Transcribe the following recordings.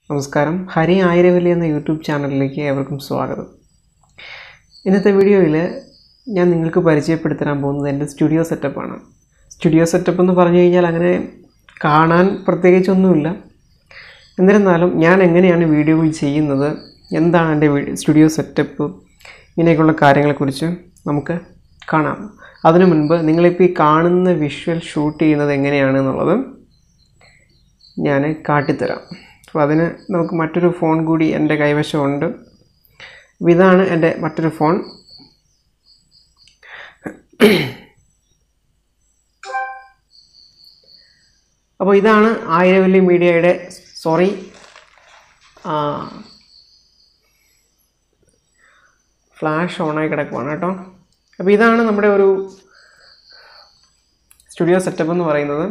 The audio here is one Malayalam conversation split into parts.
നമസ്കാരം ഹരി ആയിരവല്ലി എന്ന യൂട്യൂബ് ചാനലിലേക്ക് ഏവർക്കും സ്വാഗതം ഇന്നത്തെ വീഡിയോയിൽ ഞാൻ നിങ്ങൾക്ക് പരിചയപ്പെടുത്താൻ പോകുന്നത് എൻ്റെ സ്റ്റുഡിയോ സെറ്റപ്പാണ് സ്റ്റുഡിയോ സെറ്റപ്പ് എന്ന് പറഞ്ഞു കഴിഞ്ഞാൽ അങ്ങനെ കാണാൻ പ്രത്യേകിച്ചൊന്നുമില്ല എന്നിരുന്നാലും ഞാൻ എങ്ങനെയാണ് വീഡിയോകൾ ചെയ്യുന്നത് എന്താണ് എൻ്റെ സ്റ്റുഡിയോ സെറ്റപ്പ് ഇങ്ങനെയൊക്കെയുള്ള കാര്യങ്ങളെക്കുറിച്ച് നമുക്ക് കാണാം അതിനു മുൻപ് നിങ്ങളിപ്പോൾ ഈ കാണുന്ന വിഷ്വൽ ഷൂട്ട് ചെയ്യുന്നത് എങ്ങനെയാണെന്നുള്ളത് ഞാൻ കാട്ടിത്തരാം അപ്പോൾ അതിന് നമുക്ക് മറ്റൊരു ഫോൺ കൂടി എൻ്റെ കൈവശമുണ്ട് അപ്പോൾ ഇതാണ് എൻ്റെ മറ്റൊരു ഫോൺ അപ്പോൾ ഇതാണ് ആയിരവല്ലി മീഡിയയുടെ സോറി ഫ്ലാഷ് ഓണായി കിടക്കുവാണ് കേട്ടോ അപ്പോൾ ഇതാണ് നമ്മുടെ ഒരു സ്റ്റുഡിയോ സെറ്റപ്പ് എന്ന് പറയുന്നത്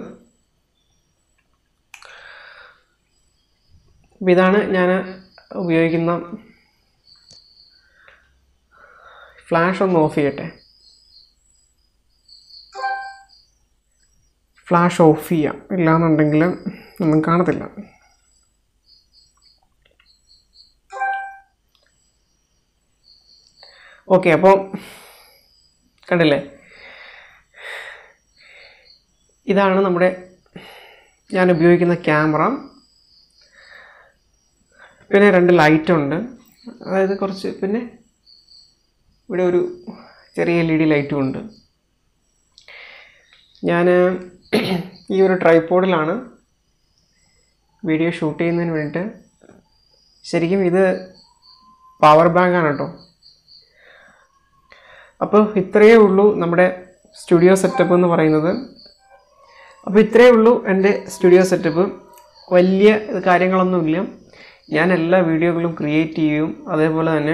അപ്പോൾ ഇതാണ് ഞാൻ ഉപയോഗിക്കുന്ന ഫ്ലാഷ് ഒന്ന് ഓഫ് ചെയ്യട്ടെ ഫ്ലാഷ് ഓഫ് ചെയ്യാം ഇല്ലാന്നുണ്ടെങ്കിൽ ഒന്നും കാണത്തില്ല ഓക്കെ അപ്പോൾ കണ്ടില്ലേ ഇതാണ് നമ്മുടെ ഞാൻ ഉപയോഗിക്കുന്ന ക്യാമറ പിന്നെ രണ്ട് ലൈറ്റ് ഉണ്ട് അതായത് കുറച്ച് പിന്നെ ഇവിടെ ഒരു ചെറിയ എൽ ഇ ഡി ലൈറ്റും ഉണ്ട് ഞാൻ ഈ ഒരു ട്രൈപ്പോഡിലാണ് വീഡിയോ ഷൂട്ട് ചെയ്യുന്നതിന് വേണ്ടിയിട്ട് ശരിക്കും ഇത് പവർ ബാങ്കാണ് കേട്ടോ അപ്പോൾ ഇത്രയേ ഉള്ളൂ നമ്മുടെ സ്റ്റുഡിയോ സെറ്റപ്പ് എന്ന് പറയുന്നത് അപ്പോൾ ഇത്രയേ ഉള്ളൂ എൻ്റെ സ്റ്റുഡിയോ സെറ്റപ്പ് വലിയ കാര്യങ്ങളൊന്നുമില്ല ഞാൻ എല്ലാ വീഡിയോകളും ക്രിയേറ്റ് ചെയ്യും അതേപോലെ തന്നെ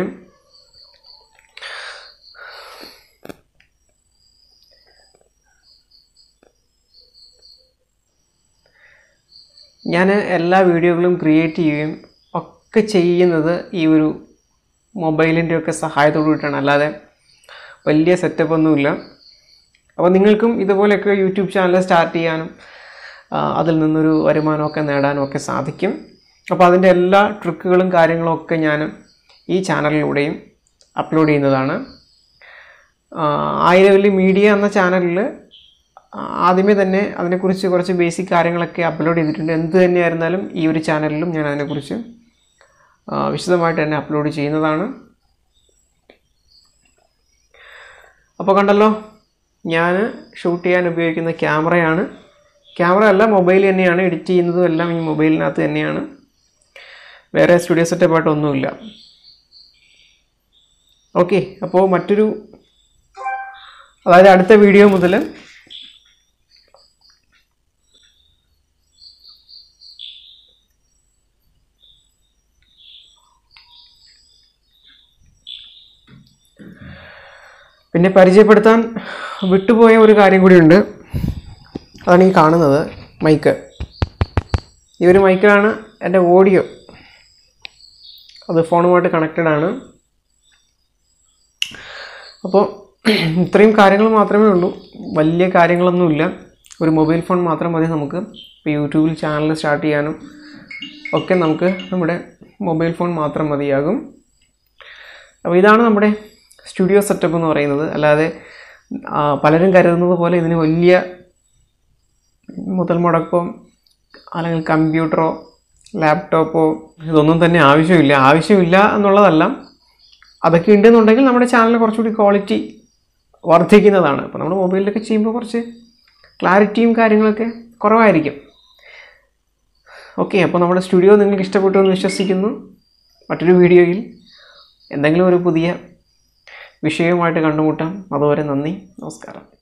ഞാൻ എല്ലാ വീഡിയോകളും ക്രിയേറ്റ് ചെയ്യുകയും ഒക്കെ ചെയ്യുന്നത് ഈ ഒരു മൊബൈലിൻ്റെ ഒക്കെ സഹായത്തോടു കൂടിയിട്ടാണ് അല്ലാതെ വലിയ സെറ്റപ്പ് ഒന്നുമില്ല അപ്പോൾ നിങ്ങൾക്കും ഇതുപോലെയൊക്കെ യൂട്യൂബ് ചാനൽ സ്റ്റാർട്ട് ചെയ്യാനും അതിൽ നിന്നൊരു വരുമാനമൊക്കെ നേടാനും ഒക്കെ സാധിക്കും അപ്പോൾ അതിൻ്റെ എല്ലാ ട്രിക്കുകളും കാര്യങ്ങളും ഒക്കെ ഞാൻ ഈ ചാനലിലൂടെയും അപ്ലോഡ് ചെയ്യുന്നതാണ് ആയിരവല്ലി മീഡിയ എന്ന ചാനലിൽ ആദ്യമേ തന്നെ അതിനെക്കുറിച്ച് കുറച്ച് ബേസിക് കാര്യങ്ങളൊക്കെ അപ്ലോഡ് ചെയ്തിട്ടുണ്ട് എന്ത് തന്നെയായിരുന്നാലും ഈ ഒരു ചാനലിലും ഞാൻ അതിനെക്കുറിച്ച് വിശദമായിട്ട് തന്നെ അപ്ലോഡ് ചെയ്യുന്നതാണ് അപ്പോൾ കണ്ടല്ലോ ഞാൻ ഷൂട്ട് ചെയ്യാൻ ഉപയോഗിക്കുന്ന ക്യാമറയാണ് ക്യാമറ അല്ല മൊബൈൽ തന്നെയാണ് എഡിറ്റ് ചെയ്യുന്നതും എല്ലാം ഈ മൊബൈലിനകത്ത് തന്നെയാണ് വേറെ സ്റ്റുഡിയോ സെറ്റപ്പായിട്ട് ഒന്നുമില്ല ഓക്കെ അപ്പോൾ മറ്റൊരു അതായത് അടുത്ത വീഡിയോ മുതൽ പിന്നെ പരിചയപ്പെടുത്താൻ വിട്ടുപോയ ഒരു കാര്യം കൂടിയുണ്ട് അതാണ് ഈ കാണുന്നത് മൈക്ക് ഈ ഒരു മൈക്കിലാണ് എൻ്റെ ഓഡിയോ അത് ഫോണുമായിട്ട് കണക്റ്റഡ് ആണ് അപ്പോൾ ഇത്രയും കാര്യങ്ങൾ മാത്രമേ ഉള്ളൂ വലിയ കാര്യങ്ങളൊന്നുമില്ല ഒരു മൊബൈൽ ഫോൺ മാത്രം മതി നമുക്ക് ഇപ്പോൾ യൂട്യൂബിൽ ചാനൽ സ്റ്റാർട്ട് ചെയ്യാനും ഒക്കെ നമുക്ക് നമ്മുടെ മൊബൈൽ ഫോൺ മാത്രം മതിയാകും അപ്പോൾ ഇതാണ് നമ്മുടെ സ്റ്റുഡിയോ സെറ്റപ്പ് എന്ന് പറയുന്നത് അല്ലാതെ പലരും കരുതുന്നത് പോലെ ഇതിന് വലിയ മുതൽ മുടക്കോ അല്ലെങ്കിൽ കമ്പ്യൂട്ടറോ ലാപ്ടോപ്പോ ഇതൊന്നും തന്നെ ആവശ്യമില്ല ആവശ്യമില്ല എന്നുള്ളതല്ല അതൊക്കെ ഉണ്ടെന്നുണ്ടെങ്കിൽ നമ്മുടെ ചാനൽ കുറച്ചുകൂടി ക്വാളിറ്റി വർദ്ധിക്കുന്നതാണ് അപ്പോൾ നമ്മൾ മൊബൈലിലൊക്കെ ചെയ്യുമ്പോൾ കുറച്ച് ക്ലാരിറ്റിയും കാര്യങ്ങളൊക്കെ കുറവായിരിക്കും ഓക്കെ അപ്പോൾ നമ്മുടെ സ്റ്റുഡിയോ നിങ്ങൾക്ക് ഇഷ്ടപ്പെട്ടു എന്ന് വിശ്വസിക്കുന്നു മറ്റൊരു വീഡിയോയിൽ എന്തെങ്കിലും ഒരു പുതിയ വിഷയവുമായിട്ട് കണ്ടുമുട്ടാം അതുവരെ നന്ദി നമസ്കാരം